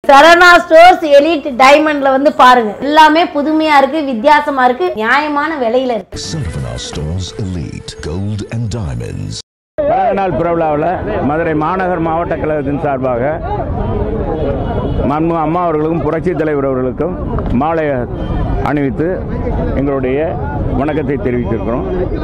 சரணா stores elite டைமண்ட்ல வந்து பாருங்க எல்லாமே புதுமையா இருக்கு வித்தியாசமா இருக்கு நியாயமான விலையில இருக்கு Sarvana Stores Elite Gold and Diamonds. பிறந்த நாள் பிறவிழாவில் மதுரை மாநகர் மாவட்ட கழகத்தின் சார்பாக மன்மு அம்மா அவர்களுக்கும் புரட்சி தலைவர் அவர்களுக்கும் மாலை அணிவித்து எங்களுடைய வணக்கத்தை தெரிவித்திருக்கிறோம்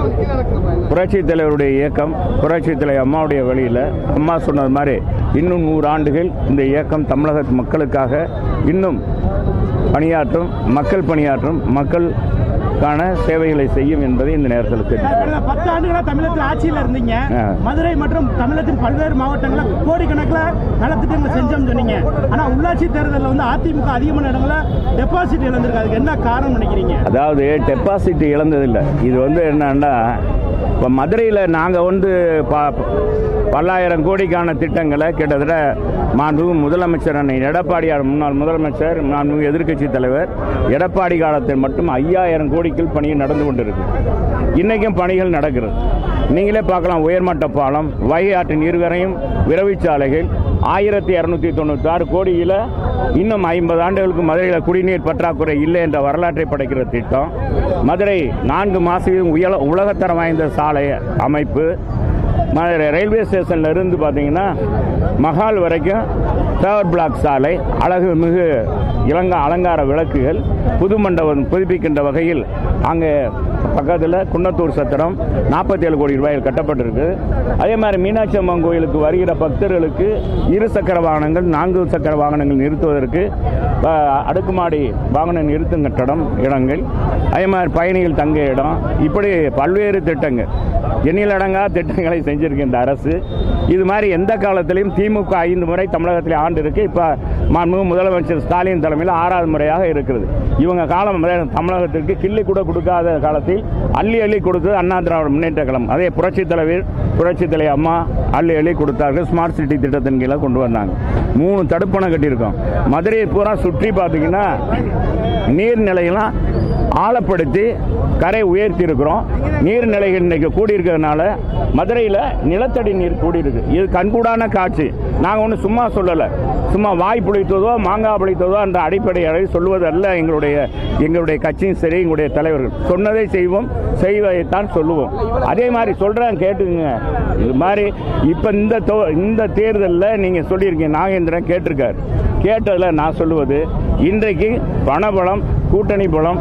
புரட்சி தலைவருடைய இயக்கம் புரட்சி தலைவர் அம்மாவுடைய வழியில் அம்மா சொன்னது மாதிரி இன்னும் நூறு ஆண்டுகள் இந்த இயக்கம் தமிழக மக்களுக்காக இன்னும் பணியாற்றும் மக்கள் பணியாற்றும் மக்களுக்கான சேவைகளை செய்யும் என்பதை இந்த நேரத்தில் தெரிவிக்கிறேன் கடந்த பத்து ஆண்டுகளா தமிழகத்தில் ஆட்சியில் இருந்தீங்க ஆ. மதுரை மற்றும் தமிழகத்தின் பல்வேறு மாவட்டங்களில் கோடிக்கணக்கில் நலத்திட்டங்களை செஞ்சோம்னு சொன்னீங்க ஆனா உள்ளாட்சி தேர்தலில் வந்து அதிமுக அதிகமான இடங்கள டெபாசிட் இழந்திருக்கு அதுக்கு என்ன காரணம் நினைக்கிறீங்க அதாவது டெபாசிட் இழந்ததில்லை இது வந்து என்னன்னா இப்போ மதுரையில் நாங்கள் வந்து ப பல்லாயிரம் கோடிக்கான திட்டங்களை கிட்டத்தட்ட மாண்புமிகு முதலமைச்சர் அன்னை எடப்பாடியார் முன்னாள் முதலமைச்சர் மாண்புமிகு எதிர்க்கட்சி தலைவர் எடப்பாடி காலத்தில் மட்டும் ஐயாயிரம் கோடிக்குள் பணி நடந்து கொண்டிருக்கு இன்றைக்கும் பணிகள் நடக்கிறது நீங்களே பார்க்கலாம் உயர்மட்ட பாலம் வைகை ஆற்று நீர்வரையும் விரைவுச்சாலைகள் ஆயிரத்தி இரநூத்தி தொண்ணூற்றி ஆறு கோடியில் இன்னும் ஐம்பது ஆண்டுகளுக்கு மதுரையில் குடிநீர் பற்றாக்குறை இல்லை என்ற வரலாற்றை படைக்கிற திட்டம் மதுரை நான்கு மாதம் உயல உலகத்தரம் வாய்ந்த சாலை அமைப்பு மதுரை ரயில்வே ஸ்டேஷன்ல இருந்து பார்த்தீங்கன்னா மஹால் வரைக்கும் தேவர் பிளாக் சாலை அழகு மிகு இளங்க அலங்கார விளக்குகள் புது மண்டபம் புதுப்பிக்கின்ற வகையில் அங்கே பக்கத்தில் குன்னத்தூர் சத்திரம் நாற்பத்தி ஏழு கோடி ரூபாயில் கட்டப்பட்டிருக்கு அதே மாதிரி மீனாட்சி அம்மன் கோயிலுக்கு வருகிற பக்தர்களுக்கு இரு சக்கர வாகனங்கள் நான்கு சக்கர வாகனங்கள் நிறுத்துவதற்கு அஹ், அடுக்குமாடி வாகன நிறுத்தும் கட்டடம் இடங்கள் அதே மாதிரி பயணிகள் தங்க இடம் இப்படி பல்வேறு திட்டங்கள் எண்ணிலடங்கா திட்டங்களை செஞ்சிருக்கு இந்த அரசு இது மாதிரி எந்த காலத்திலையும் திமுக ஐந்து முறை தமிழகத்தில் ஆண்டு இருக்கு இப்போ மாண்புமிகு முதலமைச்சர் ஸ்டாலின் தலைமையில் ஆறாவது முறையாக இருக்கிறது இவங்க காலம் முதல்ல தமிழகத்திற்கு கிள்ளி கூட கொடுக்காத காலத்தில் அள்ளி அள்ளி கொடுத்தது அண்ணா திராவிட முன்னேற்ற கழகம் அதே புரட்சி தலைவர் புரட்சி தலைவர் அம்மா அள்ளி அள்ளி கொடுத்தார்கள் ஸ்மார்ட் சிட்டி திட்டத்தின் கீழே கொண்டு வந்தாங்க மூணு தடுப்பணை கட்டியிருக்கோம் மதுரையை பூரா சுற்றி பார்த்தீங்கன்னா நீர்நிலையெல்லாம் ஆழப்படுத்தி கரை உயர்த்தி இருக்கிறோம் நீர்நிலைகள் இன்னைக்கு கூடியிருக்கிறதுனால மதுரையில் நிலத்தடி நீர் கூடியிருக்கு இது கண்கூடான காட்சி நாங்கள் ஒன்றும் சும்மா சொல்லலை சும்மா வாய் புளித்ததோ மாங்காய் புளித்ததோ என்ற அடிப்படையை சொல்லுவதல்ல எங்களுடைய எங்களுடைய கட்சியும் சரி எங்களுடைய தலைவர்கள் சொன்னதை செய்வோம் செய்வதைத்தான் சொல்லுவோம் அதே மாதிரி சொல்கிறேன் கேட்டுங்க இது மாதிரி இப்போ இந்த தொ- இந்த தேர்தலில் நீங்கள் சொல்லியிருக்கீங்க நாகேந்திரன் கேட்டிருக்காரு கேட்டதில் நான் சொல்லுவது இன்றைக்கு பணபலம் கூட்டணி பலம்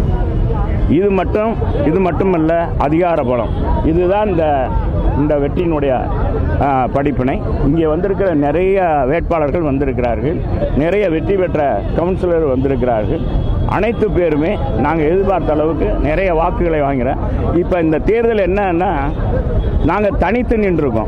இது மட்டும் இது மட்டுமல்ல அதிகார பலம் இதுதான் இந்த இந்த வெற்றியினுடைய ஆ, படிப்பினை இங்கே வந்திருக்கிற நிறைய வேட்பாளர்கள் வந்திருக்கிறார்கள் நிறைய வெற்றி பெற்ற கவுன்சிலர் வந்திருக்கிறார்கள் அனைத்து பேருமே நாங்கள் எதிர்பார்த்த அளவுக்கு நிறைய வாக்குகளை வாங்குகிறோம் இப்போ இந்த தேர்தல் என்னன்னா நாங்கள் தனித்து நின்றுருக்கோம்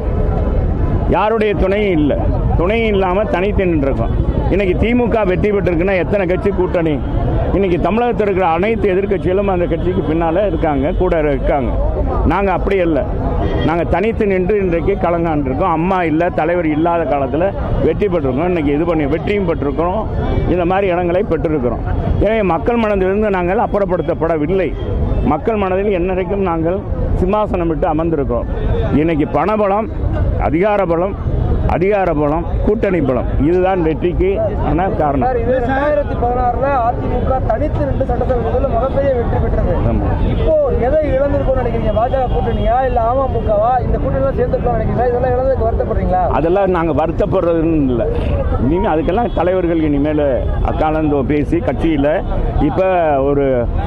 யாருடைய துணையும் இல்லை துணையும் இல்லாமல் தனித்து நின்றுருக்கோம் இன்னைக்கு திமுக வெற்றி பெற்றிருக்குன்னா எத்தனை கட்சி கூட்டணி இன்னைக்கு தமிழகத்தில் இருக்கிற அனைத்து எதிர்க்கட்சிகளும் அந்த கட்சிக்கு பின்னால் இருக்காங்க கூட இருக்காங்க நாங்கள் அப்படி இல்லை நாங்கள் தனித்து நின்று இன்றைக்கு கலங்காண்டிருக்கோம் அம்மா இல்லை தலைவர் இல்லாத காலத்தில் வெற்றி பெற்றிருக்கோம் இன்னைக்கு இது பண்ணி வெற்றியும் பெற்றிருக்கிறோம் இந்த மாதிரி இடங்களை பெற்றிருக்கிறோம் எனவே மக்கள் மனதிலிருந்து நாங்கள் அப்புறப்படுத்தப்படவில்லை மக்கள் மனதில் என்னைக்கும் நாங்கள் சிம்மாசனம் விட்டு அமர்ந்திருக்கிறோம் இன்னைக்கு பணபலம் அதிகார பலம் அதிகார பலம் கூட்டணி பலம் இதுதான் வெற்றிக்கு ஆன காரணம் சார் இது ரெண்டாயிரத்தி பதினாறுல அதிமுக தனித்து ரெண்டு சட்டசபை தேர்தலில் மிகப்பெரிய வெற்றி பெற்றது ஆமா. இப்போ எதை இழந்திருக்கும்னு நினைக்கிறீங்க பாஜக கூட்டணியா இல்ல அமமுகவா இந்த கூட்டணிலாம் சேர்ந்துருக்கோம் நினைக்கிறீங்களா இதெல்லாம் இழந்ததுக்கு வருத்தப்படுறீங்களா அதெல்லாம் நாங்கள் வருத்தப்படுறதுன்னு இல்லை இனிமேல் அதுக்கெல்லாம் தலைவர்கள் இனிமேல் அக்காலந்து பேசி கட்சியில் இப்போ ஒரு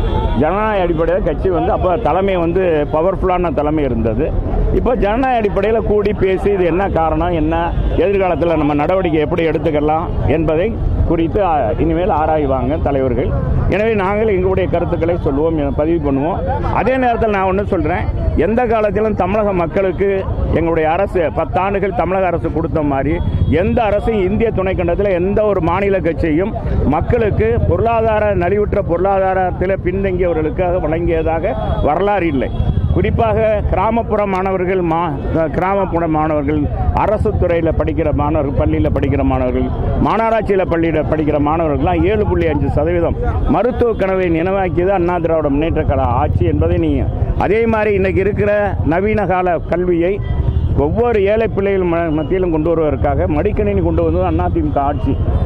ஜனநாயக அடிப்படையில் கட்சி வந்து அப்போ தலைமை வந்து பவர்ஃபுல்லான தலைமை இருந்தது இப்போ ஜனநாயக அடிப்படையில் கூடி பேசி இது என்ன காரணம் என்ன எதிர்காலத்தில் நம்ம நடவடிக்கை எப்படி எடுத்துக்கலாம் என்பதை குறித்து ஆ, இனிமேல் ஆராய்வாங்க தலைவர்கள் எனவே நாங்கள் எங்களுடைய கருத்துக்களை சொல்லுவோம் என பதிவு பண்ணுவோம் அதே நேரத்தில் நான் ஒன்று சொல்கிறேன் எந்த காலத்திலும் தமிழக மக்களுக்கு எங்களுடைய அரசு பத்தாண்டுகள் தமிழக அரசு கொடுத்த மாதிரி எந்த அரசும் இந்திய துணைக்கண்டத்தில் எந்த ஒரு மாநில கட்சியும் மக்களுக்கு பொருளாதார நலிவுற்ற பொருளாதாரத்தில் பின்தங்கியவர்களுக்காக வழங்கியதாக வரலாறு இல்லை குறிப்பாக கிராமப்புற மாணவர்கள் மா கிராமப்புற மாணவர்கள் அரசு துறையில் படிக்கிற மாணவர்கள் பள்ளியில் படிக்கிற மாணவர்கள் மாநகராட்சியில் பள்ளியில் படிக்கிற மாணவர்கள்லாம் ஏழு புள்ளி அஞ்சு சதவீதம் மருத்துவ கனவை நினைவாக்கியது அண்ணா திராவிட முன்னேற்ற கழக ஆட்சி என்பதை நீங்கள் அதே மாதிரி இன்னைக்கு இருக்கிற நவீன கால கல்வியை ஒவ்வொரு ஏழை பிள்ளைகள் ம- மத்தியிலும் கொண்டு வருவதற்காக மடிக்கணினி கொண்டு வந்தது அதிமுக ஆட்சி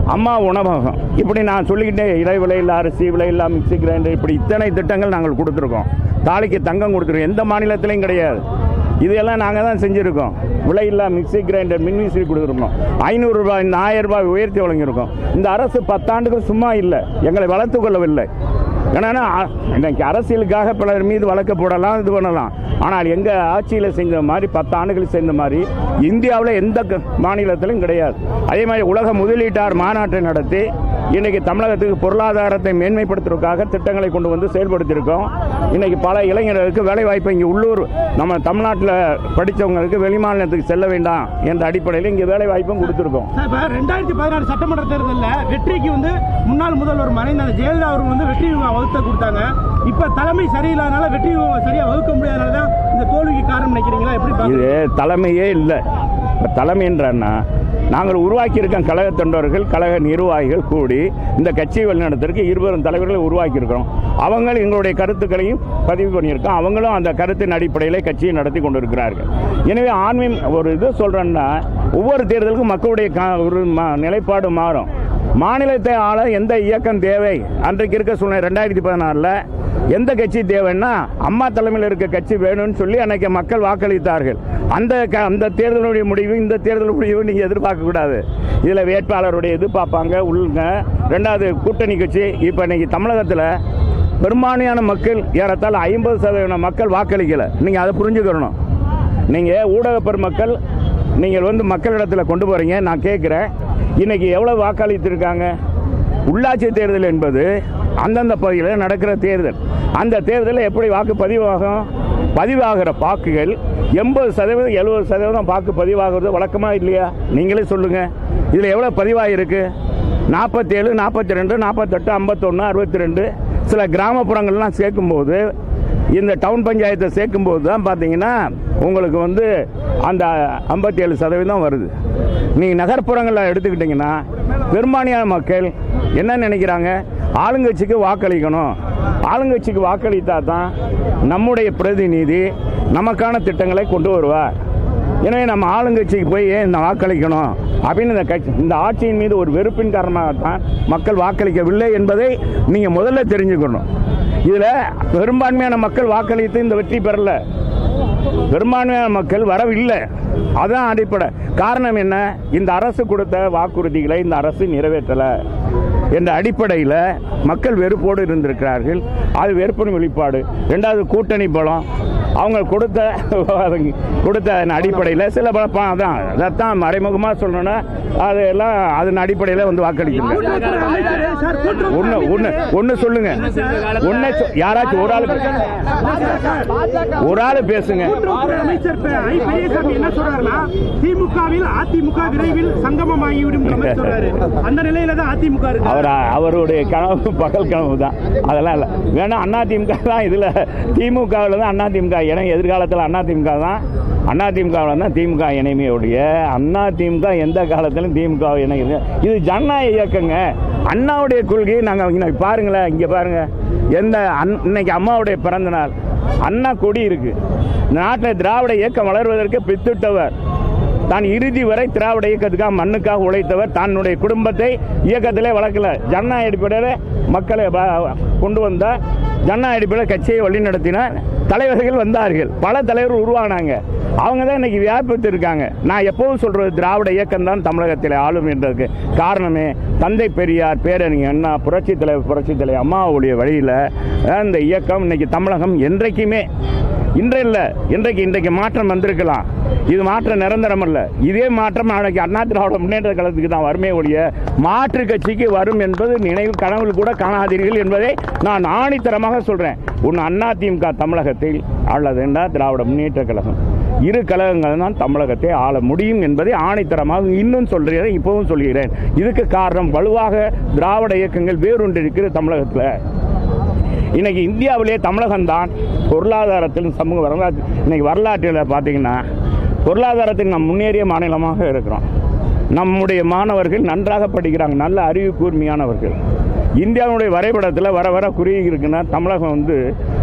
அம்மா உணவகம் இப்படி நான் சொல்லிக்கிட்டே இடைவிலையில் அரிசி விலையில்லா மிக்சி கிரைண்டர் இப்படி இத்தனை திட்டங்கள் நாங்கள் கொடுத்துருக்கோம் தாலிக்கு தங்கம் கொடுத்துருக்கோம் எந்த மாநிலத்திலையும் கிடையாது இதெல்லாம் நாங்கள் தான் செஞ்சுருக்கோம் விலையில்லா மிக்சி கிரைண்டர் மின்விசிறி கொடுத்துருக்கோம் ஐநூறுரூபாய் இந்த ஆயிரம் ரூபாய் உயர்த்தி வழங்கியிருக்கோம் இந்த அரசு பத்தாண்டுகள் சும்மா இல்லை எங்களை வளர்த்து கொள்ளவில்லை ஏன்னா அ- இன்னைக்கு அரசியலுக்காக பலர் மீது வழக்கு போடலாம் இது பண்ணலாம் ஆனால் எங்கள் ஆட்சியில் செஞ்ச மாதிரி பத்து ஆண்டுகள் செஞ்ச மாதிரி இந்தியாவில் எந்த க- மாநிலத்திலும் கிடையாது அதே மாதிரி உலக முதலீட்டார் மாநாட்டை நடத்தி இன்னைக்கு தமிழகத்துக்கு பொருளாதாரத்தை மேன்மைப்படுத்துவதற்காக திட்டங்களை கொண்டு வந்து செயல்படுத்தியிருக்கோம் இன்னைக்கு பல இளைஞர்களுக்கு வேலை வாய்ப்பு இங்கே உள்ளூர் நம்ம தமிழ்நாட்டில் படித்தவங்களுக்கு வெளிமாநிலத்துக்கு செல்ல வேண்டாம் என்ற அடிப்படையில் இங்கே வேலை வாய்ப்பும் கொடுத்துருக்கோம் சார், இப்ப ரெண்டாயிரத்தி பதினாறு சட்டமன்ற தேர்தலில் வெற்றிக்கு வந்து முன்னாள் முதல்வர் மறைந்த ஜெயலலிதா அவர்கள் வந்து வெற்றி வகுத்த கொடுத்தாங்க இப்ப தலைமை சரியில்லாதனால வெற்றி சரியா வகுக்க முடியாதனால தான் இந்த தோல்விக்கு காரணம் நினைக்கிறீங்களா எப்படி பாக்குறீங்க? இது தலைமையே இல்லை இப்ப தலைமை என்றன்னா நாங்கள் உருவாக்கியிருக்கோம் கழக தொண்டர்கள் கழக நிர்வாகிகள் கூடி இந்த கட்சியை வழிநடத்துறதுக்கு இருவரும் தலைவர்களை உருவாக்கியிருக்கிறோம் அவங்க எங்களுடைய கருத்துக்களையும் பதிவு பண்ணியிருக்கோம் அவங்களும் அந்த கருத்தின் அடிப்படையில் கட்சியை நடத்தி கொண்டிருக்கிறார்கள் எனவே ஆன்மீக ஒரு இது சொல்கிறேன்னா ஒவ்வொரு தேர்தலுக்கும் மக்களுடைய க- ஒரு ம- நிலைப்பாடு மாறும் மாநிலத்தை ஆள எந்த இயக்கம் தேவை அன்றைக்கு இருக்க சூழ்நிலை ரெண்டாயிரத்தி பதினாறில் எந்த கட்சி தேவைன்னா அம்மா தலைமையில் இருக்க கட்சி வேணும்னு சொல்லி அன்னைக்கு மக்கள் வாக்களித்தார்கள் அந்த க- அந்த தேர்தலுடைய முடிவு இந்த தேர்தல் முடிவு நீங்கள் எதிர்பார்க்க கூடாது இதில் வேட்பாளருடைய இது பார்ப்பாங்க உள்ளுங்க ரெண்டாவது கூட்டணி கட்சி இப்போ இன்னைக்கு தமிழகத்தில் பெரும்பான்மையான மக்கள் ஏறத்தாழ ஐம்பது சதவீத மக்கள் வாக்களிக்கலை நீங்கள் அதை புரிஞ்சுக்கணும் நீங்கள் ஊடக பெருமக்கள் நீங்கள் வந்து மக்களிடத்தில் கொண்டு போகிறீங்க நான் கேட்குறேன் இன்னைக்கு எவ்வளோ வாக்களித்திருக்காங்க உள்ளாட்சி தேர்தல் என்பது அந்தந்த பகுதியில் நடக்கிற தேர்தல் அந்த தேர்தலில் எப்படி வாக்கு பதிவாகும் பதிவாகிற வாக்குகள் எண்பது சதவீதம் எழுபது சதவீதம் வாக்கு பதிவாகிறது வழக்கமாக இல்லையா நீங்களே சொல்லுங்கள் இதில் எவ்வளோ பதிவாகிருக்கு நாற்பத்தேழு நாற்பத்தி ரெண்டு நாற்பத்தெட்டு ஐம்பத்தொன்று அறுபத்தி ரெண்டு சில கிராமப்புறங்கள்லாம் சேர்க்கும்போது இந்த டவுன் பஞ்சாயத்தை சேர்க்கும்போது தான் பார்த்தீங்கன்னா உங்களுக்கு வந்து அந்த ஐம்பத்தி ஏழு சதவீதம் வருது நீங்கள் நகர்ப்புறங்களில் எடுத்துக்கிட்டிங்கன்னா பெரும்பான்மையான மக்கள் என்ன நினைக்கிறாங்க ஆளுங்கட்சிக்கு வாக்களிக்கணும் ஆளுங்கட்சிக்கு வாக்களித்தா தான் நம்முடைய பிரதிநிதி நமக்கான திட்டங்களை கொண்டு வருவார் எனவே நம்ம ஆளுங்கட்சிக்கு போய் ஏன் இந்த வாக்களிக்கணும் அப்படின்னு இந்த கட்சி இந்த ஆட்சியின் மீது ஒரு வெறுப்பின் காரணமாகத்தான் மக்கள் வாக்களிக்கவில்லை என்பதை நீங்கள் முதல்ல தெரிஞ்சுக்கணும் இதில் பெரும்பான்மையான மக்கள் வாக்களித்து இந்த வெற்றி பெறல பெரும்பான்மையான மக்கள் வரவில்லை அதான் அடிப்படை காரணம் என்ன இந்த அரசு கொடுத்த வாக்குறுதிகளை இந்த அரசு நிறைவேற்றலை என்ற அடிப்படையில் மக்கள் வெறுப்போடு இருந்திருக்கிறார்கள் அது வெறுப்பின் வெளிப்பாடு ரெண்டாவது கூட்டணி பலம் அவங்க கொடுத்த கொடுத்த அடிப்படையில் சில பல ப- அதான் அதைத்தான் மறைமுகமாக சொல்லணும்னா அது எல்லாம் அதன் அடிப்படையில் வந்து வாக்களிக்கிறாங்க கூட்டுறவுத்துறை அமைச்சர் சார், கூட்டுறவுத்துறை ஒன்று ஒன்று ஒன்று சொல்லுங்க ஒன்று யாராச்சும் ஒரு ஆள் ஒரு ஆள் பேசுங்க கூட்டுறவுத்துறை அமைச்சர் பெ- ஐ. பெரியசாமி என்ன சொல்றாருன்னா திமுகவில் அதிமுக விரைவில் சங்கமமாகிவிடும் என்று மாதிரி சொல்றாரு அந்த நிலையில தான் அதிமுக இருக்கு அவர் அவருடைய கனவு பகல் கனவு தான் அதெல்லாம் இல்லை வேணா அண்ணா திமுக தான் இதில் திமுகவில் தான் அண்ணா திமுக இணை எதிர்காலத்தில் அண்ணா திமுக தான் அண்ணா திமுகவில் தான் திமுக இணைமையுடைய அண்ணா திமுக எந்த காலத்திலும் திமுக இணைகிறது இது ஜனநாயக இயக்கங்க அண்ணாவுடைய கொள்கையை நாங்கள் பாருங்களேன் இங்கே பாருங்க எந்த அன் இன்னைக்கு அம்மாவுடைய பிறந்த நாள் அண்ணா கொடி இருக்கு இந்த நாட்டில் திராவிட இயக்கம் வளர்வதற்கு பித்துட்டவர் தான் இறுதி வரை திராவிட இயக்கத்துக்காக மண்ணுக்காக உழைத்தவர் தன்னுடைய குடும்பத்தை இயக்கத்திலே வளர்க்கல ஜனநாயக அடிப்படையில் மக்களை வ- கொண்டு வந்தார் ஜனநாயக அடிப்படையில் கட்சியை வழிநடத்தினார் தலைவர்கள் வந்தார்கள் பல தலைவர்கள் உருவானாங்க அவங்க தான் இன்னைக்கு வியாபித்து இருக்காங்க நான் எப்பவும் சொல்றது திராவிட இயக்கம் தான் தமிழகத்தில் ஆளும் என்றதுக்கு காரணமே தந்தை பெரியார் பேரறிஞர் அண்ணா புரட்சி தலைவர் புரட்சி தலைவர் அம்மாவுடைய வழியில் இந்த இயக்கம் இன்னைக்கு தமிழகம் என்றைக்குமே இன்று இல்லை இன்றைக்கு இன்றைக்கு மாற்றம் வந்திருக்கலாம் இது மாற்றம் நிரந்தரம் அல்ல இதே மாற்றம் நாளைக்கு அண்ணா திராவிட முன்னேற்ற கழகத்துக்கு தான் வருமே ஒழிய மாற்று கட்சிக்கு வரும் என்பது நினைவு கனவில் கூட காணாதீர்கள் என்பதை நான் ஆணித்தரமாக சொல்றேன் ஒன்று அண்ணா திமுக தமிழகத்தில் அல்லது அண்ணா திராவிட முன்னேற்ற கழகம் இரு கழகங்கள் தான் தமிழகத்தை ஆள முடியும் என்பதை ஆணித்தரமாக இன்னும் சொல்கிறேன் இப்பவும் சொல்கிறேன் இதுக்கு காரணம் வலுவாக திராவிட இயக்கங்கள் வேறொன்று இருக்கிறது தமிழகத்தில் இன்னைக்கு இந்தியாவிலே தமிழகம்தான் பொருளாதாரத்தில் சமூக வரலாற்று இன்னைக்கு வரலாற்றில் பார்த்தீங்கன்னா பொருளாதாரத்தில் நாம் முன்னேறிய மாநிலமாக இருக்கிறோம் நம்முடைய மாணவர்கள் நன்றாக படிக்கிறாங்க நல்ல அறிவு கூர்மையானவர்கள் இந்தியாவுடைய வரைபடத்தில் வர வர குறுகி இருக்குன்னா தமிழகம் வந்து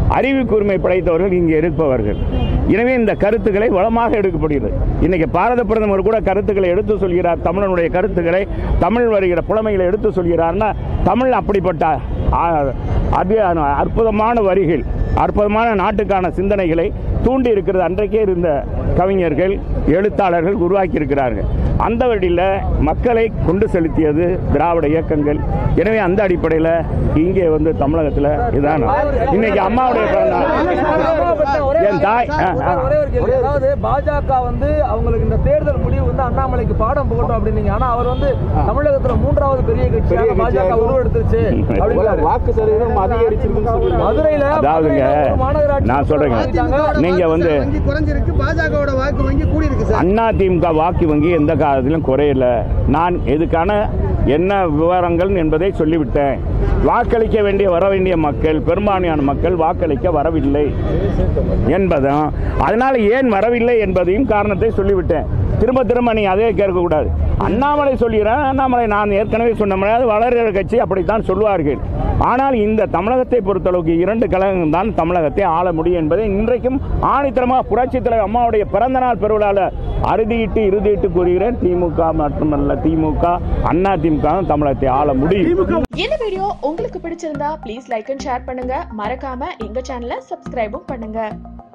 அறிவு கூர்மை படைத்தவர்கள் இங்கே இருப்பவர்கள் எனவே இந்த கருத்துக்களை வளமாக எடுக்கப்படுகிறது இன்னைக்கு பாரத பிரதமர் கூட கருத்துக்களை எடுத்து சொல்கிறார் தமிழனுடைய கருத்துக்களை தமிழ் வருகிற புலமைகளை எடுத்து சொல்கிறார்னா தமிழ் அப்படிப்பட்ட ஆ, அது அற்புதமான வரிகள் அற்புதமான நாட்டுக்கான சிந்தனைகளை தூண்டி இருக்கிறது அன்றைக்கே இருந்த கவிஞர்கள் எழுத்தாளர்கள் உருவாக்கி இருக்கிறார்கள் அந்த வழியில் மக்களை கொண்டு செலுத்தியது திராவிட இயக்கங்கள் எனவே அந்த அடிப்படையில் இங்கே வந்து தமிழகத்தில் இதான் இன்னைக்கு அம்மாவுடைய பிறந்த நாள். என் தாய் ஆ, ஆ. ஒரே ஒரு கேள்வி அதாவது பாஜக வந்து அவங்களுக்கு இந்த தேர்தல் முடிவு வந்து அண்ணாமலைக்கு பாடம் புகட்டும் அப்படின்னீங்க ஆனா அவர் வந்து தமிழகத்துல மூன்றாவது பெரிய கட்சியாக பாஜக உருவெடுத்துருச்சு அப்படிங்கிறாரு வாக்கு சதவீதம் அதிகரிச்சிருக்குன்னு சொல்லி மதுரையில அதாவதுங்க, மதுரையில ஒரு மாநகராட்சி நான் சொல்றேங்க. ஆக்கிட்டாங்க. நீங்க வந்து வங்கி குறைஞ்சிருக்கு பாஜகவோட வாக்கு வங்கி கூடி இருக்கு சார் அண்ணா திமுக வாக்கு வங்கி எந்த காலத்திலும் குறையல நான் இதுக்கான என்ன விவரங்கள் என்பதை சொல்லிவிட்டேன் வாக்களிக்க வேண்டிய வர வேண்டிய மக்கள் பெரும்பான்மையான மக்கள் வாக்களிக்க வரவில்லை என்பதும் அதனால ஏன் வரவில்லை என்பதையும் காரணத்தை சொல்லிவிட்டேன் திரும்ப திரும்ப நீ அதே கேட்கக்கூடாது அண்ணாமலை சொல்கிறேன் அண்ணாமலை நான் ஏற்கனவே சொன்ன மாதிரி வளர்கிற கட்சி அப்படித்தான் சொல்வார்கள் ஆனால் இந்த தமிழகத்தை பொறுத்தளவுக்கு இரண்டு கழகங்கள் தான் தமிழகத்தை ஆள முடியும் என்பதை இன்றைக்கும் ஆணித்தரமாக புரட்சித் தலைவர் அம்மாவுடைய பிறந்த நாள் பெருவிழாவில் அறுதியிட்டு இறுதியிட்டு கூறுகிறேன் திமுக மட்டுமல்ல திமுக அண்ணா திமுக தான் தமிழகத்தை ஆள முடியும் இந்த வீடியோ உங்களுக்கு பிடிச்சிருந்தா ப்ளீஸ் லைக் அண்ட் ஷேர் பண்ணுங்க மறக்காம எங்க சேனலை சப்ஸ்கிரைபும் பண்ணுங்க